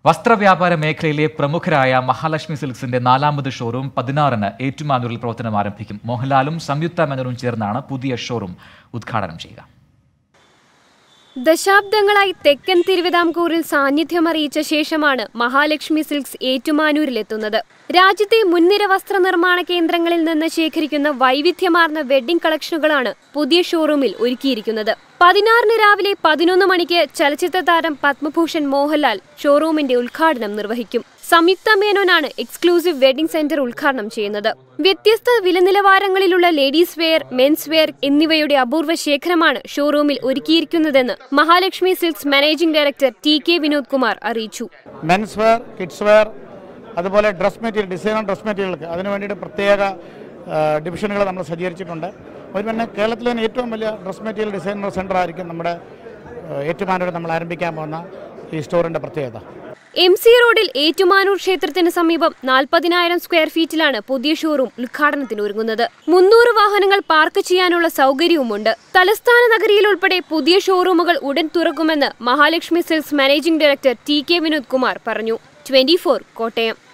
വസ്ത്രവ്യാപാര മേഖലയിലെ പ്രമുഖരായ മഹാലക്ഷ്മി സിൽക്സിന്റെ നാലാമത് ഷോറൂം പതിനാറിന് ഏറ്റുമാനൂരിൽ പ്രവർത്തനം ആരംഭിക്കും മോഹൻലാലും സംയുക്ത മേനോനും ചേർന്നാണ് പുതിയ ഷോറൂം ഉദ്ഘാടനം ചെയ്യുക ദശാബ്ദങ്ങളായി തെക്കൻ തിരുവിതാംകൂറിൽ സാന്നിധ്യമറിയിച്ച ശേഷമാണ് മഹാലക്ഷ്മി സിൽക്സ് ഏറ്റുമാനൂരിലെത്തുന്നത് രാജ്യത്തെ മുൻനിര വസ്ത്രനിർമ്മാണ കേന്ദ്രങ്ങളിൽ നിന്ന് ശേഖരിക്കുന്ന വൈവിധ്യമാർന്ന വെഡ്ഡിംഗ് കളക്ഷനുകളാണ് പുതിയ ഷോറൂമിൽ ഒരുക്കിയിരിക്കുന്നത് പതിനാറിന് രാവിലെ പതിനൊന്ന് മണിക്ക് ചലച്ചിത്ര താരം പത്മഭൂഷൺ മോഹൻലാൽ ഷോറൂമിന്റെ ഉദ്ഘാടനം നിർവഹിക്കും സംയുക്ത മേനോനാണ് എക്സ്ക്ലൂസീവ് വെഡിംഗ് സെന്റർ ഉദ്ഘാടനം ചെയ്യുന്നത് വ്യത്യസ്ത വിലനിലവാരങ്ങളിലുള്ള ലേഡീസ് വെയർ മെൻസ് വെയർ എന്നിവയുടെ അപൂർവ ശേഖരമാണ് ഷോറൂമിൽ ഒരുക്കിയിരിക്കുന്നതെന്ന് Mahalakshmi silks managing director T K Vinod Kumar അറിയിച്ചു മെൻസ് വെയർ കിഡ്സ് വെയർ അതുപോലെ ഡ്രസ് മെറ്റീരിയൽ ഡിസൈനർ ഡ്രസ് മെറ്റീരിയലുകൾക്ക് അതിനു വേണ്ടിയിട്ട് പ്രത്യേക ഡിവിഷനുകൾ നമ്മൾ സജ്ജീകരിച്ചിട്ടുണ്ട് ഒരു പിന്നെ കേരളത്തിലെ തന്നെ ഏറ്റവും വലിയ ഡ്രസ് മെറ്റീരിയൽ ഡിസൈനർ സെൻ്റർ ആയിരിക്കും നമ്മുടെ ആ, ഏറ്റുമാനൂർ നമ്മൾ ആരംഭിക്കാൻ പോകുന്ന ഈ സ്റ്റോറിൻ്റെ പ്രത്യേകത എം സി റോഡിൽ ഏറ്റുമാനൂർ ക്ഷേത്രത്തിന് സമീപം നാൽപ്പതിനായിരം സ്ക്വയർ ഫീറ്റിലാണ് പുതിയ ഷോറൂം ഉദ്ഘാടനത്തിന് ഒരുങ്ങുന്നത് മുന്നൂറ് വാഹനങ്ങൾ പാർക്ക് ചെയ്യാനുള്ള സൗകര്യവുമുണ്ട് തലസ്ഥാന നഗരിയിൽ ഉൾപ്പെടെ പുതിയ ഷോറൂമുകൾ ഉടൻ തുറക്കുമെന്ന് Mahalakshmi silks managing director T K Vinod Kumar പറഞ്ഞു ട്വന്റി കോട്ടയം